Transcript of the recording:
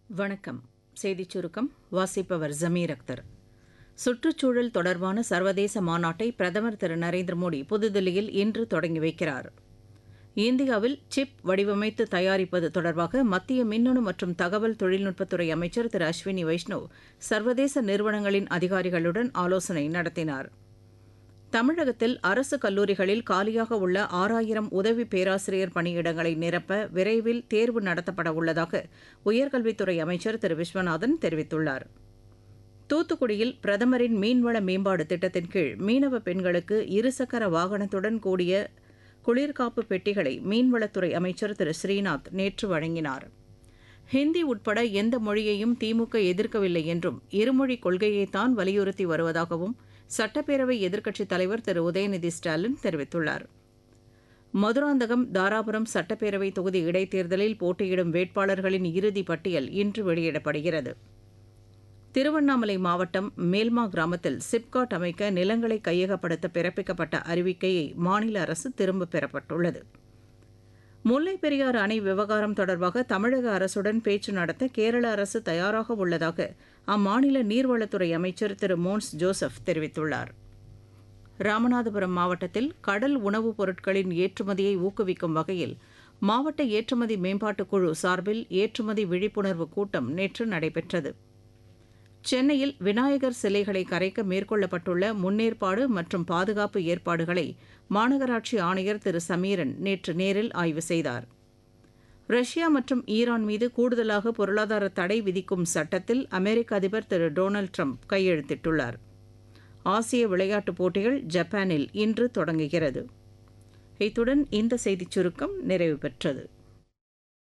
வணக்கம் செய்திச் சுருக்கம் வாசிப்பவர் ஜமீர் அக்தர் சுற்றுச்சூழல் தொடர்பான சர்வதேச மாநாட்டை பிரதமர் திரு நரேந்திர மோடி புதுதில்லியில் இன்று தொடங்கி வைக்கிறார் இந்தியாவில் சிப் வடிவமைத்து தயாரிப்பது தொடர்பாக மத்திய மின்னணு மற்றும் தகவல் தொழில்நுட்பத்துறை அமைச்சர் திரு அஸ்வினி வைஷ்ணவ் சர்வதேச நிறுவனங்களின் அதிகாரிகளுடன் ஆலோசனை நடத்தினார் தமிழகத்தில் அரசு கல்லூரிகளில் காலியாக உள்ள ஆறாயிரம் உதவி பேராசிரியர் பணியிடங்களை நிரப்ப விரைவில் தேர்வு நடத்தப்பட உள்ளதாக உயர்கல்வித்துறை அமைச்சர் திரு விஸ்வநாதன் தெரிவித்துள்ளார் தூத்துக்குடியில் பிரதமரின் மீன்வள மேம்பாடு திட்டத்தின் கீழ் மீனவ பெண்களுக்கு இருசக்கர வாகனத்துடன் கூடிய குளிர்காப்பு பெட்டிகளை மீன்வளத்துறை அமைச்சர் திரு ஸ்ரீநாத் நேற்று வழங்கினார் ஹிந்தி உட்பட எந்த மொழியையும் திமுக எதிர்க்கவில்லை என்றும் இருமொழிக் கொள்கையைத்தான் வலியுறுத்தி வருவதாகவும் சட்டப்பேரவை எதிர்க்கட்சித் தலைவர் திரு உதயநிதி ஸ்டாலின் தெரிவித்துள்ளார் மதுராந்தகம் தாராபுரம் சட்டப்பேரவை தொகுதி இடைத்தேர்தலில் போட்டியிடும் வேட்பாளர்களின் இறுதி பட்டியல் இன்று வெளியிடப்படுகிறது திருவண்ணாமலை மாவட்டம் மேல்மா கிராமத்தில் சிப்காட் அமைக்க நிலங்களை கையகப்படுத்த பிறப்பிக்கப்பட்ட அறிவிக்கையை மாநில அரசு திரும்பப் பெறப்பட்டுள்ளது முல்லைப் பெரியாறு அணை விவகாரம் தொடர்பாக தமிழக அரசுடன் பேச்சு நடத்த கேரள அரசு தயாராக உள்ளதாக அம்மாநில நீர்வளத்துறை அமைச்சர் திரு மோன்ஸ் ஜோசப் தெரிவித்துள்ளார் ராமநாதபுரம் மாவட்டத்தில் கடல் உணவுப் பொருட்களின் ஏற்றுமதியை ஊக்குவிக்கும் வகையில் மாவட்ட ஏற்றுமதி மேம்பாட்டுக் குழு சார்பில் ஏற்றுமதி விழிப்புணர்வு கூட்டம் நேற்று நடைபெற்றது சென்னையில் விநாயகர் சிலைகளை கரைக்க மேற்கொள்ளப்பட்டுள்ள முன்னேற்பாடு மற்றும் பாதுகாப்பு ஏற்பாடுகளை மாநகராட்சி ஆணையர் திரு சமீரன் நேற்று நேரில் ஆய்வு செய்தார் ரஷ்யா மற்றும் ஈரான் மீது கூடுதலாக பொருளாதார தடை விதிக்கும் சட்டத்தில் அமெரிக்க அதிபர் திரு டொனால்டு ட்ரம்ப் கையெழுத்திட்டுள்ளார் ஆசிய விளையாட்டுப் போட்டிகள் ஜப்பானில் இன்று தொடங்குகிறது இத்துடன் இந்த செய்திச் சுருக்கம் நிறைவு பெற்றது